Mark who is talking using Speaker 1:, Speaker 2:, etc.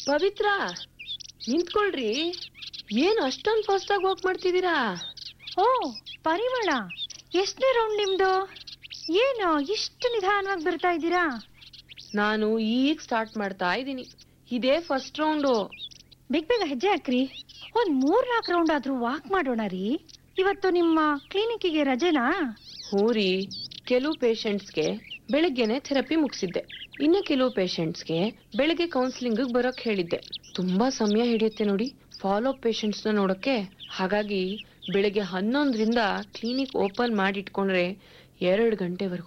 Speaker 1: ಪವಿತ್ರ ನಿಂತ್ಕೊಳ್ರಿ ಏನು ಅಷ್ಟೊಂದು ಫಾಸ್ಟಾಗಿ ವಾಕ್ ಮಾಡ್ತಿದ್ದೀರಾ
Speaker 2: ಓ ಪರಿಮಳ ಎಷ್ಟನೇ ರೌಂಡ್ ನಿಮ್ದು ಏನು ಇಷ್ಟು ನಿಧಾನವಾಗಿ ಬರ್ತಾ ಇದ್ದೀರಾ
Speaker 1: ನಾನು ಈಗ ಸ್ಟಾರ್ಟ್ ಮಾಡ್ತಾ ಇದ್ದೀನಿ ಇದೇ ಫಸ್ಟ್ ರೌಂಡು
Speaker 2: ಬೇಗ ಬೇಗ ಹೆಜ್ಜೆ ಹಾಕ್ರಿ ಒಂದ್ ಮೂರ್ ನಾಲ್ಕು ರೌಂಡ್ ಆದ್ರೂ ವಾಕ್ ಮಾಡೋಣ ರೀ ಇವತ್ತು ನಿಮ್ಮ ಕ್ಲಿನಿಕ್ಕಿಗೆ ರಜೆನಾ
Speaker 1: ಹ್ಞೂ ರೀ ಕೆಲವು ಪೇಷಂಟ್ಸ್ಗೆ ಬೆಳಗ್ಗೆನೆ ಥೆರಪಿ ಮುಗಿಸಿದ್ದೆ ಇನ್ನು ಕೆಲವು ಪೇಷಂಟ್ಸ್ಗೆ ಬೆಳಗ್ಗೆ ಕೌನ್ಸಿಲಿಂಗ್ ಬರೋಕ್ ಹೇಳಿದ್ದೆ ತುಂಬಾ ಸಮಯ ಹಿಡಿಯುತ್ತೆ ನೋಡಿ ಫಾಲೋ ಅಪ್ ಪೇಷಂಟ್ಸ್ನ ನೋಡೋಕ್ಕೆ ಹಾಗಾಗಿ ಬೆಳಗ್ಗೆ ಹನ್ನೊಂದರಿಂದ ಕ್ಲಿನಿಕ್ ಓಪನ್ ಮಾಡಿಟ್ಕೊಂಡ್ರೆ ಎರಡು ಗಂಟೆವರೆಗೂ